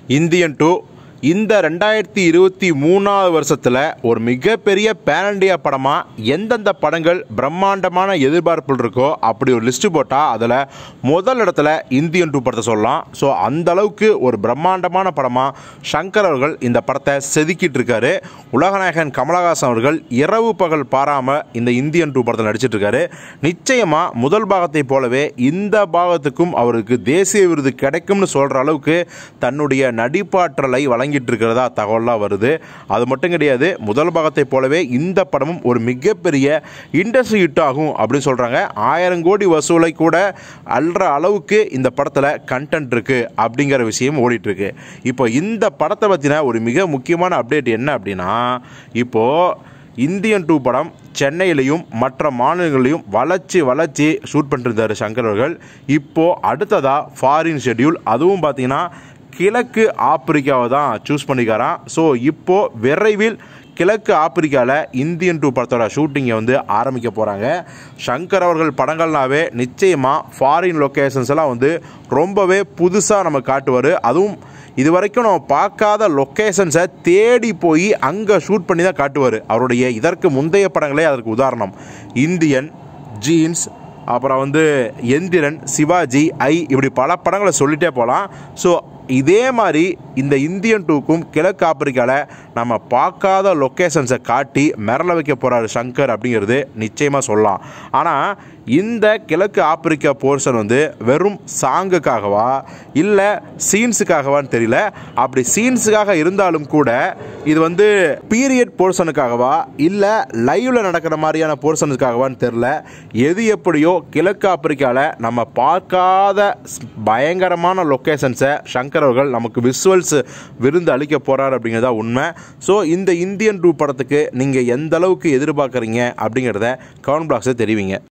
Indian two இந்த ரெண்டாயிரத்தி இருபத்தி மூணாவது வருஷத்தில் ஒரு மிகப்பெரிய பேன் இண்டியா படமாக எந்தெந்த படங்கள் பிரம்மாண்டமான எதிர்பார்ப்புகள் இருக்கோ அப்படி ஒரு லிஸ்ட்டு போட்டால் அதில் முதல் இடத்துல இந்தியன் டூ படத்தை சொல்லலாம் ஸோ அந்த அளவுக்கு ஒரு பிரம்மாண்டமான படமாக சங்கர் அவர்கள் இந்த படத்தை செதுக்கிட்டு இருக்காரு உலகநாயகன் கமலஹாசன் அவர்கள் இரவு பகல் பாராமல் இந்த இந்தியன் டூ படத்தில் நடிச்சிட்டு இருக்காரு நிச்சயமாக முதல் பாகத்தை போலவே இந்த பாகத்துக்கும் அவருக்கு தேசிய விருது கிடைக்கும்னு சொல்கிற அளவுக்கு தன்னுடைய நடிப்பாற்றலை வழங்கிட்டு இருக்கிறதா தகவலாக வருது அது மட்டும் கிடையாது முதல் பாகத்தை போலவே இந்த படமும் ஒரு மிகப்பெரிய இண்டஸ்ட்ரி ஹிட் ஆகும் அப்படின்னு சொல்கிறாங்க ஆயிரம் கோடி வசூலை கூட அல்ற அளவுக்கு இந்த படத்தில் கண்டென்ட் இருக்குது அப்படிங்கிற விஷயம் ஓடிட்டு இருக்கு இப்போ இந்த படத்தை பற்றின ஒரு மிக முக்கியமான அப்டேட் என்ன அப்படின்னா இப்போது இந்தியன் டூ படம் சென்னையிலையும் மற்ற மாநிலங்களையும் வளர்ச்சி வளர்ச்சி ஷூட் பண்ணிருந்தார் சங்கர் அவர்கள் இப்போது அடுத்ததாக ஃபாரின் ஷெட்யூல் அதுவும் பார்த்தீங்கன்னா கிழக்கு ஆப்பிரிக்காவை தான் சூஸ் பண்ணிக்காராம் ஸோ இப்போது விரைவில் கிழக்கு ஆப்பிரிக்காவில் இந்தியன் டூ படத்தோட ஷூட்டிங்கை வந்து ஆரம்பிக்க போகிறாங்க சங்கர் அவர்கள் படங்கள்னாவே நிச்சயமாக ஃபாரின் லொக்கேஷன்ஸ் எல்லாம் வந்து ரொம்பவே புதுசாக நம்ம காட்டுவார் அதுவும் இது வரைக்கும் நம்ம பார்க்காத லொக்கேஷன்ஸை தேடி போய் அங்கே ஷூட் பண்ணி தான் காட்டுவார் அவருடைய இதற்கு முந்தைய படங்களே அதற்கு உதாரணம் இந்தியன் ஜீன்ஸ் அப்புறம் வந்து எந்திரன் சிவாஜி ஐ இப்படி பல படங்களை சொல்லிட்டே போகலாம் ஸோ இதே மாதிரி இந்த இந்தியன் டூக்கும் கிழக்கு ஆப்பிரிக்காவில் நம்ம பார்க்காத லொக்கேஷன்ஸை காட்டி மிரள வைக்க போகிறாரு சங்கர் அப்படிங்கிறது நிச்சயமாக சொல்லலாம் ஆனால் இந்த கிழக்கு ஆப்பிரிக்கா போர்ஷன் வந்து வெறும் சாங்குக்காகவா இல்லை சீன்ஸுக்காகவான்னு தெரியல அப்படி சீன்ஸுக்காக இருந்தாலும் கூட இது வந்து பீரியட் போர்ஷனுக்காகவா இல்லை லைவ்ல நடக்கிற மாதிரியான போர்ஷனுக்காகவான்னு தெரில எது எப்படியோ கிழக்கு ஆப்பிரிக்காவில் நம்ம பார்க்காத ஸ்- பயங்கரமான லொக்கேஷன்ஸை சங்கர் அவர்கள் நமக்கு விஷுவல்ஸ் விருந்து அளிக்க போகிறார் அப்படிங்கிறதா உண்மை ஸோ இந்த இந்தியன் டூ படத்துக்கு நீங்கள் எந்த அளவுக்கு எதிர்பார்க்குறீங்க அப்படிங்கிறத கமெண்ட் பாக்ஸில் தெரிவிங்க